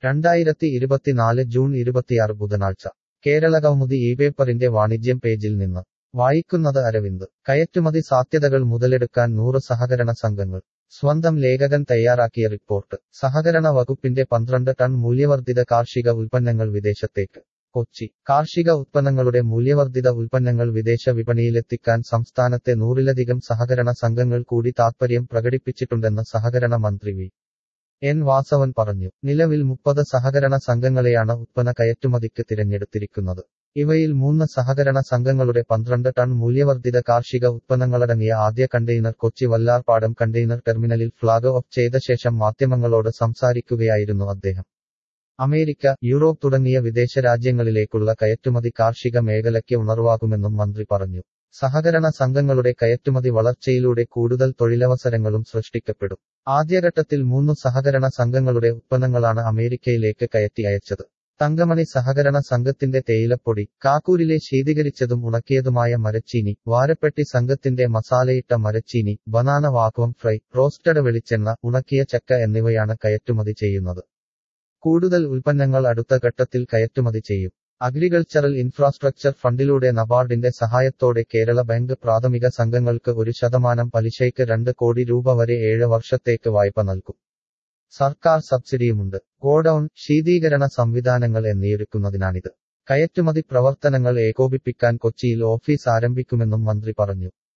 രണ്ടായിരത്തി ഇരുപത്തിനാല് ജൂൺ ഇരുപത്തിയാറ് ബുധനാഴ്ച കേരള കൗമുദി ഈ പേപ്പറിന്റെ വാണിജ്യം പേജിൽ നിന്ന് വായിക്കുന്നത് അരവിന്ദ് കയറ്റുമതി സാധ്യതകൾ മുതലെടുക്കാൻ നൂറ് സഹകരണ സംഘങ്ങൾ സ്വന്തം ലേഖകൻ തയ്യാറാക്കിയ റിപ്പോർട്ട് സഹകരണ വകുപ്പിന്റെ പന്ത്രണ്ട് ടൺ മൂല്യവർദ്ധിത കാർഷിക ഉൽപ്പന്നങ്ങൾ വിദേശത്തേക്ക് കൊച്ചി കാർഷിക ഉത്പന്നങ്ങളുടെ മൂല്യവർദ്ധിത ഉൽപ്പന്നങ്ങൾ വിദേശ വിപണിയിലെത്തിക്കാൻ സംസ്ഥാനത്തെ നൂറിലധികം സഹകരണ സംഘങ്ങൾ കൂടി താത്പര്യം പ്രകടിപ്പിച്ചിട്ടുണ്ടെന്ന് സഹകരണ മന്ത്രി വി എൻ വാസവൻ പറഞ്ഞു നിലവിൽ മുപ്പത് സഹകരണ സംഘങ്ങളെയാണ് ഉത്പന്ന കയറ്റുമതിക്ക് തിരഞ്ഞെടുത്തിരിക്കുന്നത് ഇവയിൽ മൂന്ന് സഹകരണ സംഘങ്ങളുടെ പന്ത്രണ്ട് ടൺ മൂല്യവർദ്ധിത കാർഷിക ഉത്പന്നങ്ങളടങ്ങിയ ആദ്യ കണ്ടെയ്നർ കൊച്ചി വല്ലാർപാടം കണ്ടെയ്നർ ടെർമിനലിൽ ഫ്ളാഗ് ഓഫ് ചെയ്ത ശേഷം മാധ്യമങ്ങളോട് സംസാരിക്കുകയായിരുന്നു അദ്ദേഹം അമേരിക്ക യൂറോപ്പ് തുടങ്ങിയ വിദേശ രാജ്യങ്ങളിലേക്കുള്ള കയറ്റുമതി കാർഷിക മേഖലയ്ക്ക് ഉണർവാകുമെന്നും മന്ത്രി പറഞ്ഞു സഹകരണ സംഘങ്ങളുടെ കയറ്റുമതി വളർച്ചയിലൂടെ കൂടുതൽ തൊഴിലവസരങ്ങളും സൃഷ്ടിക്കപ്പെടും ആദ്യഘട്ടത്തിൽ മൂന്ന് സഹകരണ സംഘങ്ങളുടെ ഉത്പന്നങ്ങളാണ് അമേരിക്കയിലേക്ക് കയറ്റി അയച്ചത് തങ്കമണി സഹകരണ സംഘത്തിന്റെ തേയിലപ്പൊടി കാക്കൂരിലെ ശീതീകരിച്ചതും ഉണക്കിയതുമായ മരച്ചീനി വാരപ്പെട്ടി സംഘത്തിന്റെ മസാലയിട്ട മരച്ചീനി ബനാന വാക്വം ഫ്രൈ റോസ്റ്റഡ് വെളിച്ചെണ്ണ ഉണക്കിയ ചക്ക എന്നിവയാണ് കയറ്റുമതി ചെയ്യുന്നത് കൂടുതൽ ഉൽപ്പന്നങ്ങൾ അടുത്ത ഘട്ടത്തിൽ കയറ്റുമതി ചെയ്യും അഗ്രികൾച്ചറൽ ഇൻഫ്രാസ്ട്രക്ചർ ഫണ്ടിലൂടെ നബാർഡിന്റെ സഹായത്തോടെ കേരള ബാങ്ക് പ്രാഥമിക സംഘങ്ങൾക്ക് ഒരു ശതമാനം പലിശയ്ക്ക് രണ്ട് കോടി രൂപ വരെ ഏഴ് വർഷത്തേക്ക് വായ്പ നൽകും സർക്കാർ സബ്സിഡിയുമുണ്ട് ഗോഡൌൺ ശീതീകരണ സംവിധാനങ്ങൾ എന്നിയൊരുക്കുന്നതിനാണിത് കയറ്റുമതി പ്രവർത്തനങ്ങൾ ഏകോപിപ്പിക്കാൻ കൊച്ചിയിൽ ഓഫീസ് ആരംഭിക്കുമെന്നും മന്ത്രി പറഞ്ഞു